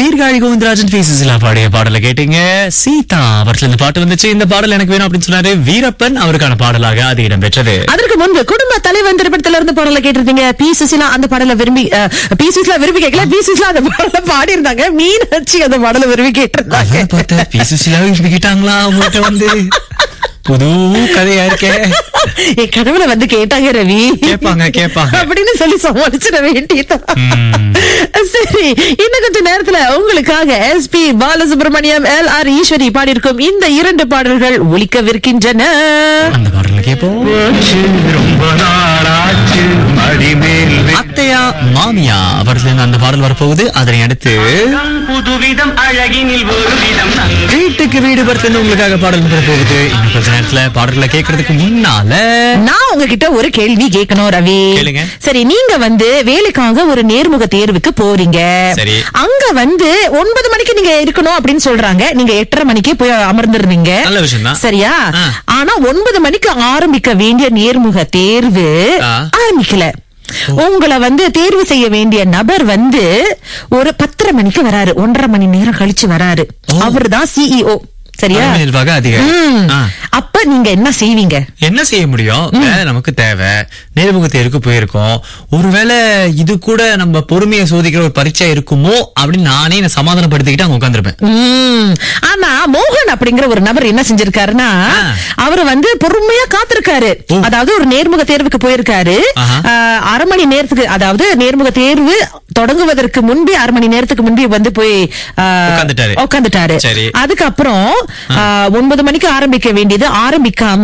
Sirkazhi Govindarajan B Susheela பாடிய பாடலை கேட்டீங்க சீதா அவர்கள் இந்த பாட்டு வந்துச்சு இந்த பாடல் எனக்கு வேணும் அப்படின்னு சொன்னாரு வீரப்பன் அவருக்கான பாடலாக அது இடம்பெற்றது அதற்கு முன்பு குடும்ப தலைவன் திரைப்படத்துல இருந்து பாடல கேட்டிருந்தீங்க பி சுசிலா அந்த பாடல விரும்பி அஹ், பி சுசிலா விரும்பி கேட்கல பி சுசிலா அந்த பாடல பாடி இருந்தாங்க மீனாட்சி அந்த பாடல விரும்பி கேட்டிருந்தாங்க அதான் பார்த்தேன் பி சுசிலாவை இப்படிக்கிட்டாங்களா அவங்ககிட்ட வந்து புது கதையா இருக்கே என் கனவுல வந்து கேட்டாங்க ரவி கேட்பாங்க, கேட்பாங்க. அப்படின்னு சொல்லி சமாளிச்சிட வேண்டியதான் ம். சரி இன்னும் கொஞ்ச நேரத்துல உங்களுக்காக S P Balasubramaniam L R Eswari பாடியிருக்கும் இந்த இரண்டு பாடல்கள் ஒலிக்கவிருக்கின்றன அந்த பாடலை கேட்போம் ரொம்ப நாளாச்சு மடிமேல் அத்தையா மாமியா அவர்கள் அந்த பாடல் வரப்போகுது அதனை அடுத்து புதுவிதம் அழகினில் ஒரு விதம் நன்றி வீட்டுக்கு வீடு பருத்து உங்களுக்காக பாடல் வரப்போகுது இன்னும் கொஞ்ச நேரத்துல பாடல்களை கேட்கறதுக்கு முன்னால நான் உங்ககிட்ட ஒரு கேள்வி கேட்கணும் ரவி கேளுங்க. சரி நீங்க வந்து வேலைக்காக ஒரு நேர்முக தேர்வுக்கு போறீங்க சரி. அங்க வந்து ஒன்பது மணிக்கு நீங்க இருக்கணும் அப்படின்னு சொல்றாங்க நீங்க எட்டரை மணிக்கே போய் அமர்ந்துருந்தீங்க நல்ல விஷயம்தான். சரியா ஆ. ஆனா ஒன்பது மணிக்கு ஆரம்பிக்க வேண்டிய நேர்முக தேர்வு ஆ. ஆரம்பிக்கல உங்களை வந்து தேர்வு செய்ய வேண்டிய நபர் வந்து ஒரு பத்தரை மணிக்கு வராரு ஒன்றரை மணி நேரம் கழிச்சு வராரு ஓ. அவர்தான் சிஇஓ சரியா தலைமை நிர்வாக அதிகாரி ம். ஆ. அப்ப நீங்க என்ன செய்வீங்க என்ன செய்ய முடியும் வேலை நமக்கு தேவை நேர்முக தேர்வுக்கு போயிருக்கோம் ஒருவேளை இது கூட நம்ம பொறுமையை சோதிக்கிற ஒரு பரீட்சை இருக்குமோ அப்படின்னு நானே என்ன சமாதானப்படுத்திக்கிட்டு அங்க உட்காந்துருப்பேன் ம். ஆனா மோகன் அப்படிங்கிற ஒரு நபர் என்ன செஞ்சிருக்காருன்னா ஆ. அவர் வந்து பொறுமையா காத்திருக்காரு ஓ. அதாவது ஒரு நேர்முக தேர்வுக்கு போயிருக்காரு ஆஹா. ஆ, அரை மணி நேரத்துக்கு அதாவது நேர்முக தேர்வு தொடங்குவதற்கு முன்பே அரை மணி நேரத்துக்கு முன்பே வந்து போய் ஆ, உட்கார்ந்துட்டாரு. உட்கார்ந்துட்டாரு சரி. அதுக்கப்புறம் ஆ, ஒன்பது மணிக்கு ஆரம்பிக்க வேண்டியது ஆரம்பிக்காம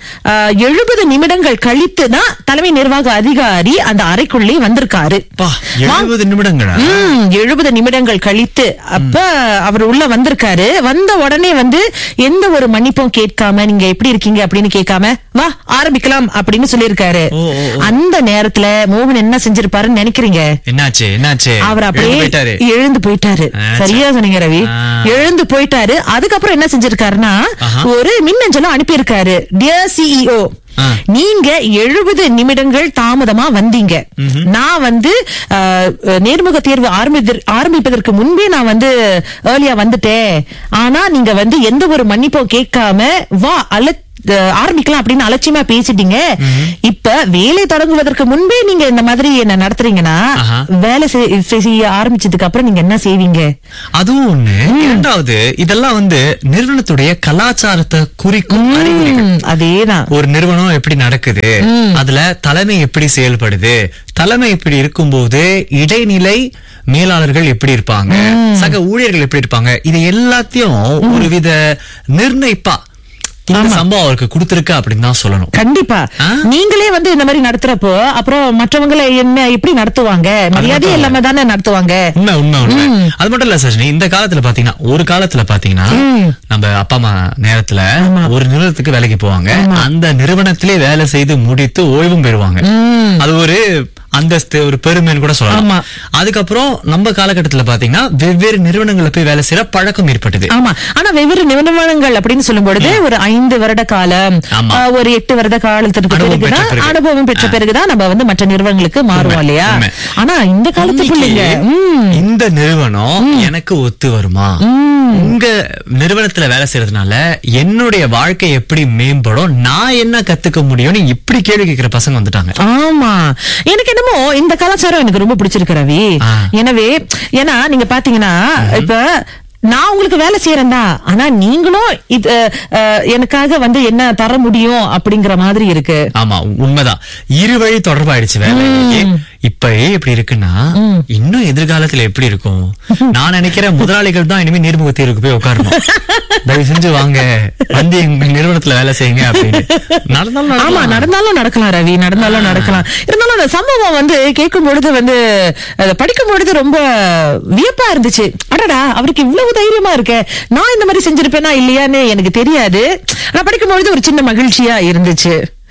எழுபது நிமிடங்கள் கழித்து தான் தலைமை நிர்வாக அதிகாரி அந்த அறைக்குள்ளே வந்திருக்காரு பா எழுபது நிமிடங்களா எழுபது நிமிடங்கள் கழித்து அப்ப அவர் உள்ள வந்திருக்காரு வந்த உடனே வந்து எந்த ஒரு மன்னிப்பும் கேட்காம நீங்க எப்படி இருக்கீங்க அப்படின்னு கேட்காம வா ஆரம்பிக்கலாம் அப்படின்னு சொல்லியிருக்காரு ஓ, ஓ, ஓ. அந்த நேரத்துல மோகன் என்ன செஞ்சிருப்பாருன்னு நினைக்கிறீங்க என்னாச்சு என்னாச்சு அவர் எழுந்து அப்படியே போயிட்டாரு எழுந்து போயிட்டாரு ஆ, சரியா சொன்னீங்க ரவி ஆ. எழுந்து போயிட்டாரு அதுக்கப்புறம் என்ன செஞ்சிருக்காருன்னா ஆஹா. ஒரு மின்னஞ்சலும் அனுப்பியிருக்காரு டியர் சிஇஓ ஆ. நீங்க எழுபது நிமிடங்கள் தாமதமா வந்தீங்க நான் வந்து அஹ், நேர்முக தேர்வு ஆரம்பிதற்- ஆரம்பிப்பதற்கு முன்பே நான் வந்து ஏர்லியா வந்துட்டேன் ஆனா நீங்க வந்து எந்த ஒரு மன்னிப்பும் கேட்காம வா அல அஹ், ஆரம்பிக்கலாம் அப்படின்னு அலட்சியமா பேசிட்டீங்க இப்ப வேலை தொடங்குவதற்கு முன்பே நீங்க இந்த மாதிரி என்ன நடத்துறீங்கன்னா ஆஹா. வேலை செய்- செய்ய ஆரம்பிச்சதுக்கு அப்புறம் நீங்க என்ன செய்வீங்க அதுவும் ஒண்ணு இரண்டாவது இதெல்லாம் வந்து நிறுவனத்துடைய கலாச்சாரத்தை குறிக்கும் அறிகுறிகள் ம், அதேதான் ஒரு நிறுவனம் எப்படி நடக்குது அதுல தலைமை எப்படி செயல்படுது தலைமை எப்படி இருக்கும்போது இடைநிலை மேலாளர்கள் எப்படி இருப்பாங்க சக ஊழியர்கள் எப்படி இருப்பாங்க இது எல்லாத்தையும் ஒருவித நிர்ணயிப்பா இந்த சம்பவம் அவருக்கு கொடுத்திருக்கு அப்படின்னு தான் சொல்லணும் கண்டிப்பா ஆ? நீங்களே வந்து இந்த மாதிரி நடத்துறப்போ அப்புறம் மற்றவங்களை என்ன எப்படி நடத்துவாங்க மரியாதையே இல்லாம தானே நடத்துவாங்க உண்மை உண்மை உண்மை அது மட்டும் இல்ல சஜினி இந்த காலத்துல பாத்தீங்கன்னா ஒரு காலத்துல பாத்தீங்கன்னா நம்ம அப்பா அம்மா நேரத்துல ஒரு நிறுவனத்துக்கு வேலைக்கு போவாங்க அந்த நிறுவனத்திலே வேலை செய்து முடித்து ஓய்வும் பெறுவாங்க அது ஒரு அந்தஸ்து ஒரு பெருமைன்னு கூட சொல்லலாம் ஆமா. அதுக்கப்புறம் நம்ம காலகட்டத்துல பாத்தீங்கன்னா வெவ்வேறு நிறுவனங்கள்ல போய் வேலை செய்யற பழக்கம் ஏற்பட்டது ஆமா ஆனா வெவ்வேறு நிறுவனங்கள் அப்படின்னு சொல்லும் பொழுது ஒரு ஐந்து வருட காலம் ஆமா. ஆ, ஒரு எட்டு வருட காலத்திற்கு அனுபவம் பிறகுதான் பெற்ற பிறகு. அனுபவம் பெற்ற பிறகுதான் நம்ம வந்து மற்ற நிறுவனங்களுக்கு மாறுவோம் உண்மை, இல்லையா உண்மை. ஆனா இந்த காலத்து பிள்ளைங்க ம், இந்த நிறுவனம் எனக்கு ஒத்து வருமா உங்க நிறுவனத்துல வேலை செய்யறதுனால என்னுடைய வாழ்க்கை எப்படி மேம்படும் நான் என்ன கத்துக்க முடியும்னு இப்படி கேள்வி கேட்கிற பசங்க வந்துட்டாங்க ஆமா எனக்கு என்னமோ இந்த கலாச்சாரம் எனக்கு ரொம்ப பிடிச்சிருக்கு ரவி ஆ. எனவே ஏன்னா நீங்க பாத்தீங்கன்னா இப்ப நான் உங்களுக்கு வேலை செய்யறேன் தான் ஆனா நீங்களும் இது அஹ், எனக்காக வந்து என்ன தர முடியும் அப்படிங்கிற மாதிரி இருக்கு ஆமா உண்மைதான் இரு வழி தொடர்பாயிடுச்சு வேலை இப்பயே எப்படி இருக்குன்னா இன்னும் எதிர்காலத்துல எப்படி இருக்கும் நான் நினைக்கிறேன் முதலாளிகள் தான் இனிமே நேர்முக தேர்வுக்கு போய் உட்காரணும் தயவு செஞ்சு வாங்க வந்து எங்க நிறுவனத்துல வேலை செய்யுங்க அப்படின்னு நடந்தாலும் ஆமா நடக்கலாம். நடந்தாலும் நடக்கலாம் ரவி நடந்தாலும் நடக்கலாம் இருந்தாலும் அந்த சம்பவம் வந்து கேட்கும் பொழுது வந்து அதை படிக்கும் பொழுது ரொம்ப வியப்பா இருந்துச்சு அடடா அவருக்கு இவ்வளவு தைரியமா இருக்க நான் இந்த மாதிரி செஞ்சிருப்பேனா இல்லையான்னு எனக்கு தெரியாது ஆனா படிக்கும் பொழுது ஒரு சின்ன மகிழ்ச்சியா இருந்துச்சு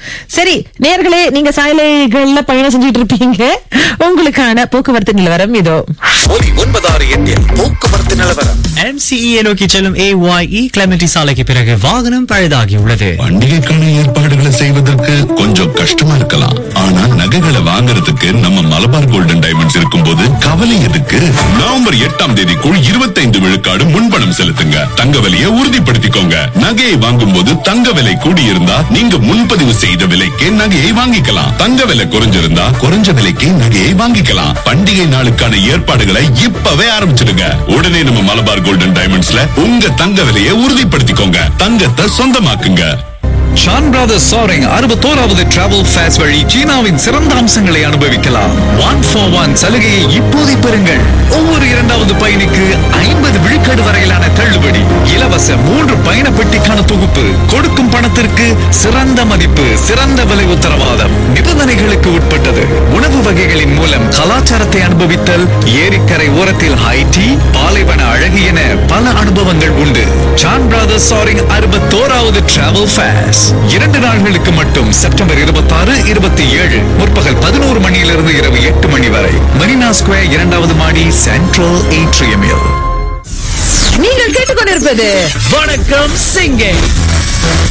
சரி நேர்களே நீங்க சாலைகள்ல பயணம் செஞ்சுட்டு இருப்பீங்க உங்களுக்கான போக்குவரத்து நிலவரம் இதோ ஒலி ஒன்பதாறு எட்டில் போக்குவரத்து நிலவரம் MCE நோக்கி செல்லும் AYE கிளமெண்டி சாலைக்கு பிறகு வாகனம் பழுதாகி உள்ளது பண்டிகைக்கான ஏற்பாடுகளை செய்வதற்கு கொஞ்சம் கஷ்டமா இருக்கலாம் ஆனா நகைகளை வாங்குறதுக்கு நம்ம மலபார் கோல்டன் டைமண்ட்ஸ் இருக்கும்போது கவலை எதுக்கு நவம்பர் எட்டாம் தேதிக்குள் இருபத்தைந்து விழுக்காடு முன்பணம் செலுத்துங்க தங்க விலையை உறுதிப்படுத்திக்கோங்க நகையை வாங்கும் போது தங்க விலை கூடியிருந்தா நீங்க முன்பதிவு செய்த விலைக்கே நகையை வாங்கிக்கலாம் தங்க விலை குறைஞ்சிருந்தா குறைஞ்ச விலைக்கு நகையை வாங்கிக்கலாம் பண்டிகை நாளுக்கான ஏற்பாடுகளை இப்பவே ஆரம்பிச்சிடுங்க உடனே நம்ம மலபார் கோல்டன் டைமண்ட்ஸ்ல உங்க தங்க விலையை உறுதிப்படுத்திக்கோங்க தங்கத்தை சொந்தமாக்குங்க ஷான் பிரதர்ஸ் சாரிங் அறுபத்தோராவது டிராவல் ஃபேஸ் வழி சீனாவின் சிறந்த அம்சங்களை அனுபவிக்கலாம் ஒன் ஃபார் ஒன் சலுகையை இப்போதை பெறுங்கள் ஒவ்வொரு இரண்டாவது பயணிக்கு ஐம்பது விழுக்காடு வரையிலான தள்ளுபடி இலவச மூன்று பயண பெட்டிக்கான தொகுப்பு கொடுக்கும் பணத்திற்கு சிறந்த மதிப்பு சிறந்த விலை உத்தரவாதம் நிபந்தனைகளுக்கு உட்பட்டது உணவு வகைகளின் மூலம் கலாச்சாரத்தை அனுபவித்தல் ஏரிக்கரை ஓரத்தில் ஹை டீ பாலைவன அழகு என பல அனுபவங்கள் உண்டு சான் பிரதர்ஸ் சாரிங் அறுபத்தோராவது டிராவல் ஃபேஸ் இரண்டு நாட்களுக்கு மட்டும் செப்டம்பர் இருபத்தாறு இருபத்தி ஏழு முற்பகல் பதினோரு மணியிலிருந்து இரவு எட்டு மணி வரை மரீனா ஸ்கொயர் இரண்டாவது மாடி சென்ட்ரல் ஏட்ரியமில் நீங்கள் கேட்டுக்கொண்டிருப்பது வணக்கம் சிங்கே